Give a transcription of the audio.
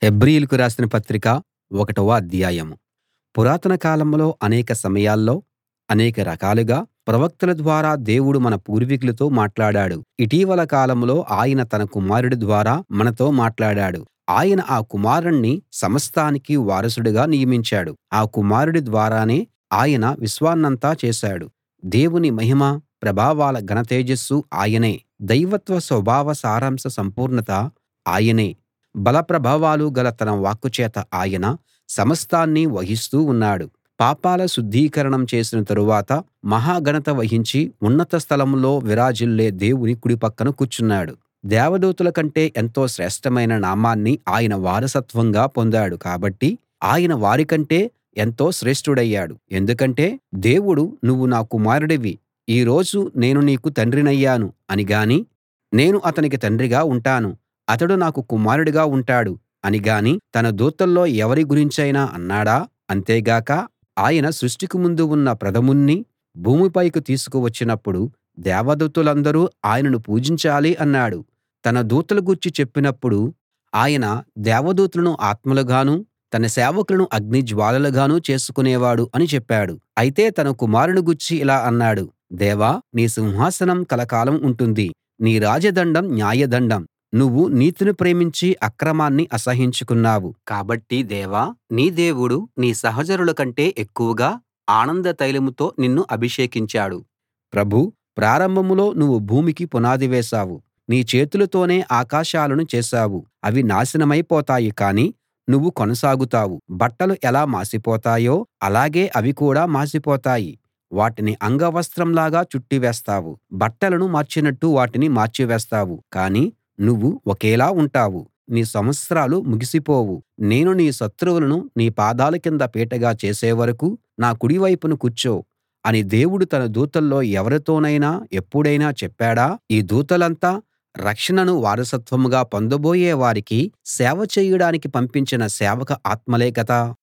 హెబ్రీయులకు రాసిన పత్రిక ఒకటవ అధ్యాయం పురాతన కాలంలో అనేక సమయాల్లో అనేక రకాలుగా ప్రవక్తల ద్వారా దేవుడు మన పూర్వీకులతో మాట్లాడాడు ఇటీవల కాలంలో ఆయన తన కుమారుడి ద్వారా మనతో మాట్లాడాడు ఆయన ఆ కుమారుణ్ణి సమస్తానికి వారసుడిగా నియమించాడు ఆ కుమారుడి ద్వారానే ఆయన విశ్వాన్నంతా చేశాడు దేవుని మహిమ ప్రభావాల ఘన తేజస్సు ఆయనే దైవత్వ స్వభావ సారాంశ సంపూర్ణత ఆయనే బల ప్రభావాలు గల తన వాక్కు చేత ఆయన సమస్తాన్నీ వహిస్తూ ఉన్నాడు పాపాల శుద్ధీకరణం చేసిన తరువాత మహా ఘనత వహించి ఉన్నత స్థలంలో విరాజిల్లే దేవుని కుడి పక్కన కూర్చున్నాడు దేవదూతల కంటే ఎంతో శ్రేష్ఠమైన నామాన్ని ఆయన వారసత్వంగా పొందాడు కాబట్టి ఆయన వారికంటే ఎంతో శ్రేష్ఠుడయ్యాడు ఎందుకంటే దేవుడు నువ్వు నా కుమారుడివి ఈ రోజు నేను నీకు తండ్రినయ్యాను అని గాని నేను అతనికి తండ్రిగా ఉంటాను అతడు నాకు కుమారుడిగా ఉంటాడు అని గాని తన దూతల్లో ఎవరి గురించైనా అన్నాడా అంతేగాక ఆయన సృష్టికి ముందు ఉన్న ప్రథముణ్ణి భూమిపైకి తీసుకు వచ్చినప్పుడు దేవదూతలందరూ ఆయనను పూజించాలి అన్నాడు తన దూతల గూర్చి చెప్పినప్పుడు ఆయన దేవదూతలను ఆత్మలుగానూ తన సేవకులను అగ్ని జ్వాలలుగానూ చేసుకునేవాడు అని చెప్పాడు అయితే తన కుమారుని గూర్చి ఇలా అన్నాడు దేవా నీ సింహాసనం కలకాలం ఉంటుంది నీ రాజదండం న్యాయదండం నువ్వు నీతిని ప్రేమించి అక్రమాన్ని అసహ్యించుకున్నావు కాబట్టి దేవా నీ దేవుడు నీ సహచరుల కంటే ఎక్కువగా ఆనంద తైలంతో నిన్ను అభిషేకించాడు ప్రభూ ప్రారంభంలో నువ్వు భూమికి పునాది వేశావు నీ చేతులతోనే ఆకాశాలను చేశావు అవి నాశనమైపోతాయి కానీ నువ్వు కొనసాగుతావు బట్టలు ఎలా మాసిపోతాయో అలాగే అవి కూడా మాసిపోతాయి వాటిని అంగవస్త్రంలాగా చుట్టివేస్తావు బట్టలను మార్చినట్టు వాటిని మార్చివేస్తావు కానీ నువ్వు ఒకేలా ఉంటావు నీ సంవత్సరాలు ముగిసిపోవు నేను నీ శత్రువులను నీ పాదాల కింద పీటగా చేసే వరకూ నా కుడి వైపున కూర్చో అని దేవుడు తన దూతల్లో ఎవరితోనైనా ఎప్పుడైనా చెప్పాడా ఈ దూతలంతా రక్షణను వారసత్వంగా పొందబోయే వారికి సేవ చేయడానికి పంపించిన సేవక ఆత్మలే కదా